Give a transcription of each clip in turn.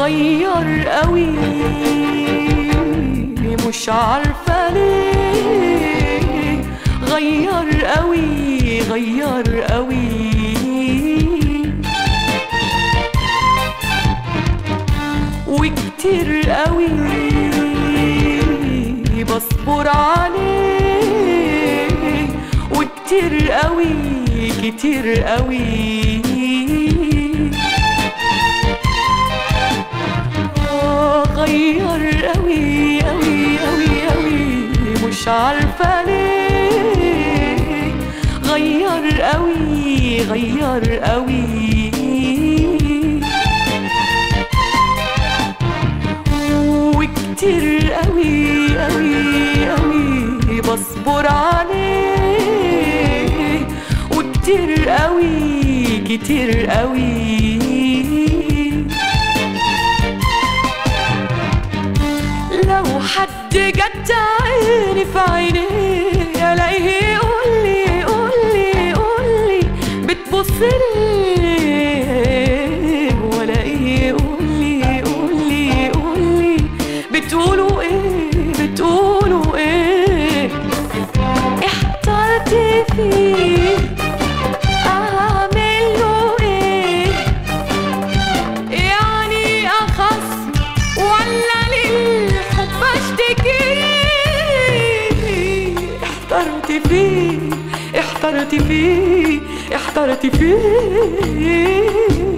غير قوي مش عارفة ليه غير قوي غير قوي وكتير قوي بصبر عليه وكتير قوي كتير قوي آه، غير قوي قوي قوي قوي مش عارفة ليه غير قوي غير قوي وكتير قوي قوي قوي بصبر عليه وكتير قوي كتير قوي لو حد جد عيني في عينيه الاقيه يقولي يقولي يقولي بتبص ليه والاقيه يقولي يقولي يقولي بتقولوا ايه بتقولوا ايه احترت فيه اعمل له ايه يعني أخص ولا للحب أشتكي احترت فيه احترت فيه احترت فيه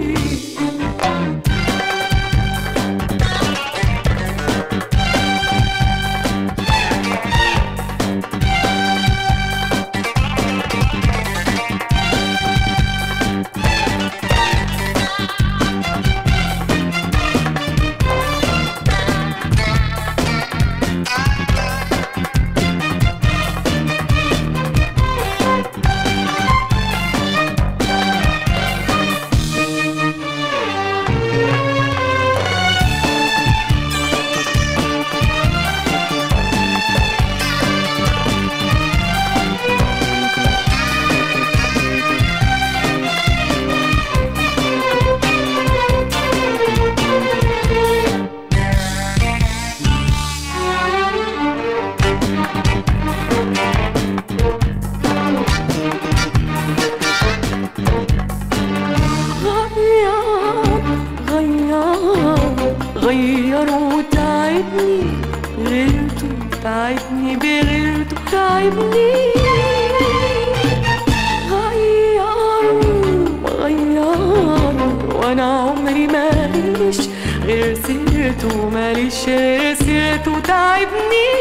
غير غير غير وتعبني غيرته تعبني بغيرته تعبني غير غير وانا عمري ماليش غير سيرته ماليش غير سيرته تعبني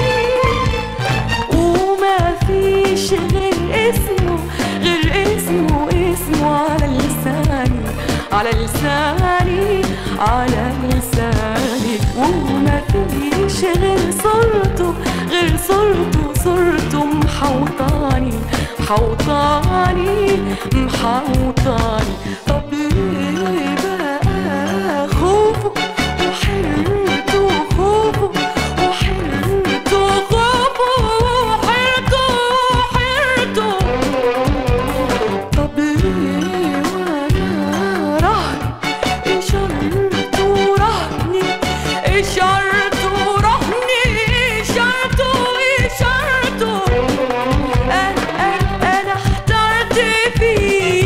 وما فيش غير اسمه غير اسمه اسمه على لساني على لساني على لساني وما فيش غير صورته غير صورته صورته محوطاني محوطاني محوطاني طب ليه بقى خوفه وحيرته خوفه وحيرته خوفه وحيرته وحيرته طب ليه وانا رهن اشارته رهني اشارته رهني اشارته اشارته انا انا انا احترت فيه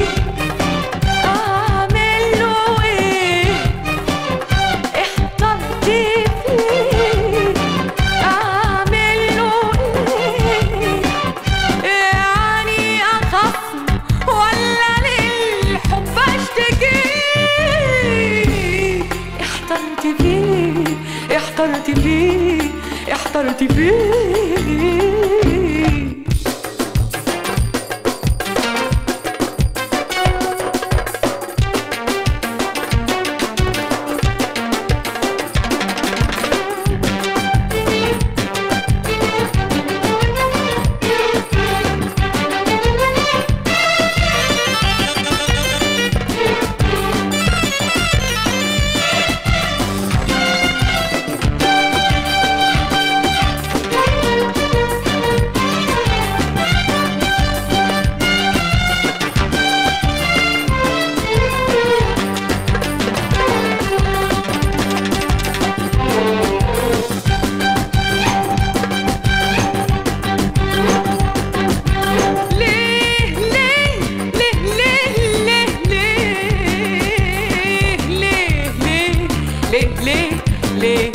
اعمل له ايه احترت فيه اعمل له ايه يعني أخصم ولا للحب أشتكي احترت فيه احترت فيه احترت فيه ليه ليه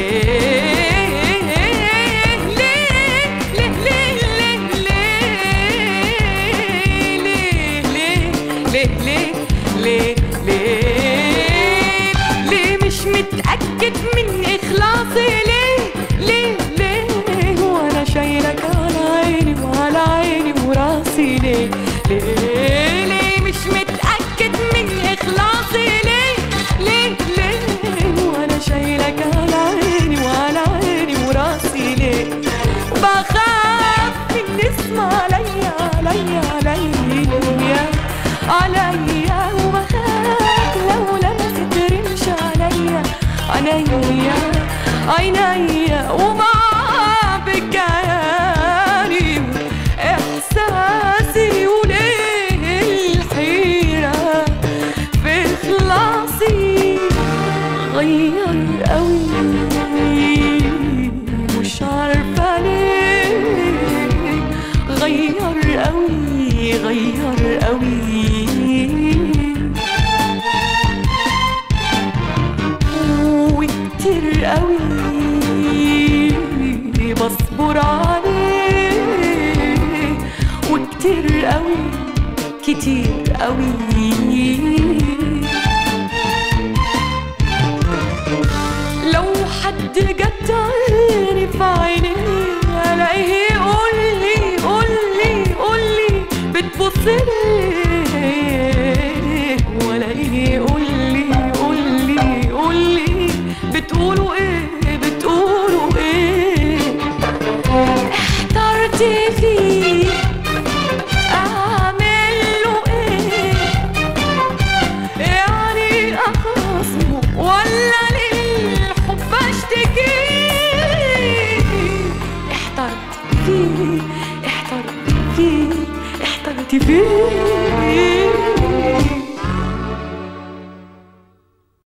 ليه مش متأكد من إخلاصي ليه ليه ليه وأنا شايلك على عيني وعلى عيني وراسي ليه ليه ليه مش متأكد من إخلاصي ليه ليه ليه وأنا شايلك على عيني وعلى عيني وراسي ليه بخاف من اسم عليا عليا عليا عليا وبخاف لو لمست رمش عليا عينيا عينيا ومع بكياني احساسي وليه الحيرة في خلاصي غير قوي مش عارفة ليه غير قوي غير قوي وكتير قوي بصبر عليه وكتير قوي كتير قوي لو حد جت عيني في عيني الاقيه يقول لي قول لي قول لي بتبص ليه والاقيه يقول لي قول لي قول لي بتقولوا ايه بتقولوا ايه احترت فيه اعمل له ايه يعني اخصمه ولا للحب اشتكي احترت فيه احترت فيه احترت فيه